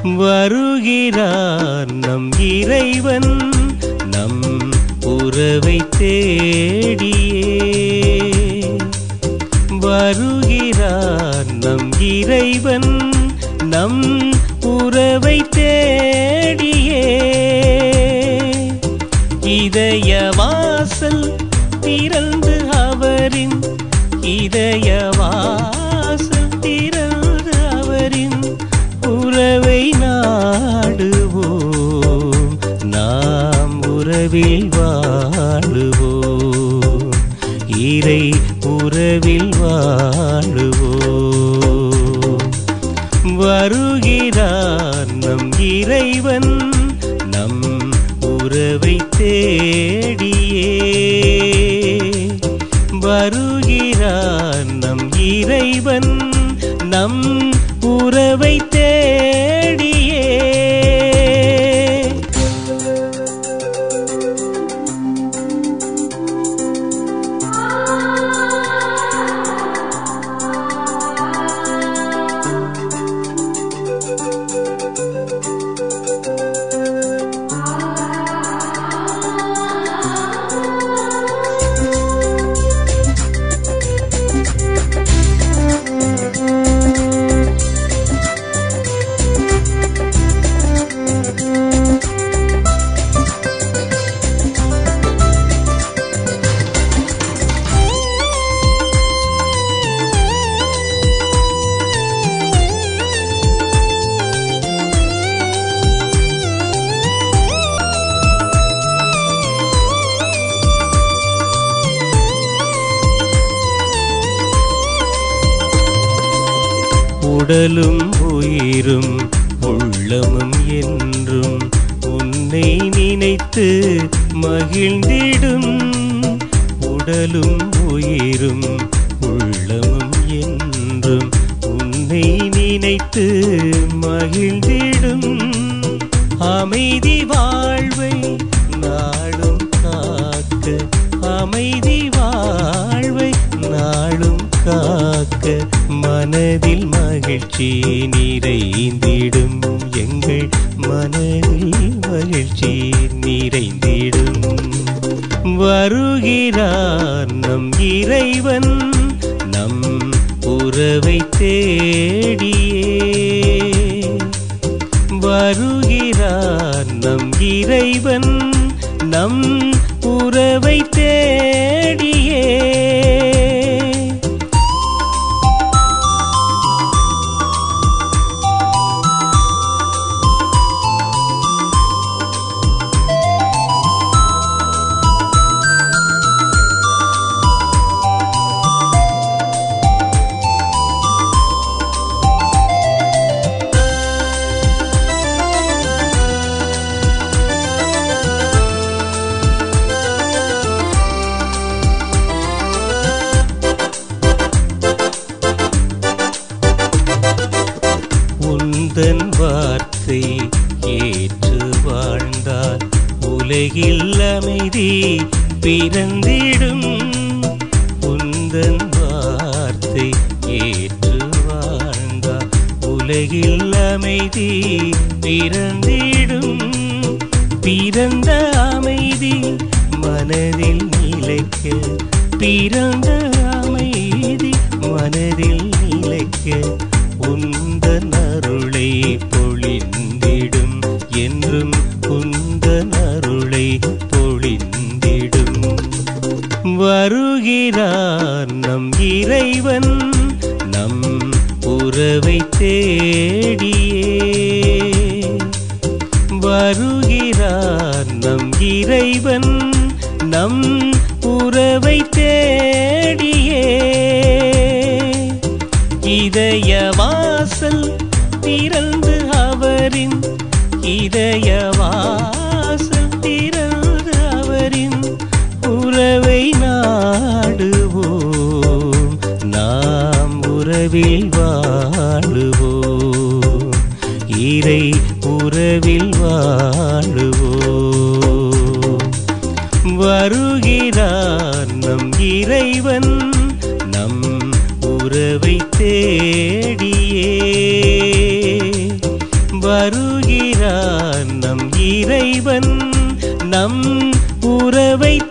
வருகிறார் நம் இறைவன் நம் உறவை தேடியே வருகிறார் நம் இறைவன் நம் உறவை தேடியே இதய வாசல் திறந்து அவரின் இதய வாசல் திறந்து அவரின் உறவை நாடுவோம் நாம் உறவில் வாழுவோம் இறை உறவில் வாழுவோம் வருகிறார் நம் இறைவன் நம் உறவை தேடியே வருகிறார் நம் இறைவன் நம் உறவை தேடியே உடலும் உயிரும் உள்ளமும் என்றும் உன்னை நினைத்து மகிழ்ந்திடும் உடலும் உயிரும் உள்ளமும் என்றும் உன்னை நினைத்து மகிழ்ந்திடும் அமைதி வாழ்வை நாளும் காக்க அமைதி வாழ்வை நாளும் காக்க மனதில் மகிழ்ச்சி நிறைந்திடும் எங்கள் மனதில் மகிழ்ச்சி நிறைந்திடும் வருகிறார் நம் இறைவன் நம் உறவை தேடியே வருகிறார் நம் இறைவன் நம் உறவை தேடியே உந்தன் வார்த்தை ஏற்று வாழ்ந்தால் உலகில் அமைதி பிறந்திடும் உந்தன் வார்த்தை ஏற்று வாழ்ந்தால் உலகில் அமைதி பிறந்திடும் பிறந்த அமைதி மனதில் நிலைக்க பிறந்த அமைதி மனதில் நிலைக்க உந்தன் அருளை பொழிந்திடும் என்றும் உந்தன் அருளை பொழிந்திடும் வருகிறார் நம் இறைவன் நம் உறவை தேடியே வருகிறார் நம் இறைவன் நம் உறவை தேடியே இதய வாசல் திறந்து அவரின் இதய வாசல் திறந்து அவரின் உறவை நாடுவோம் நாம் உறவில் வாழுவோம் இறை உறவில் வாழுவோம் வருகிறார் நம் இறைவன் நம் உறவை தேடியே வருகிறார் நம் இறைவன் நம் உறவை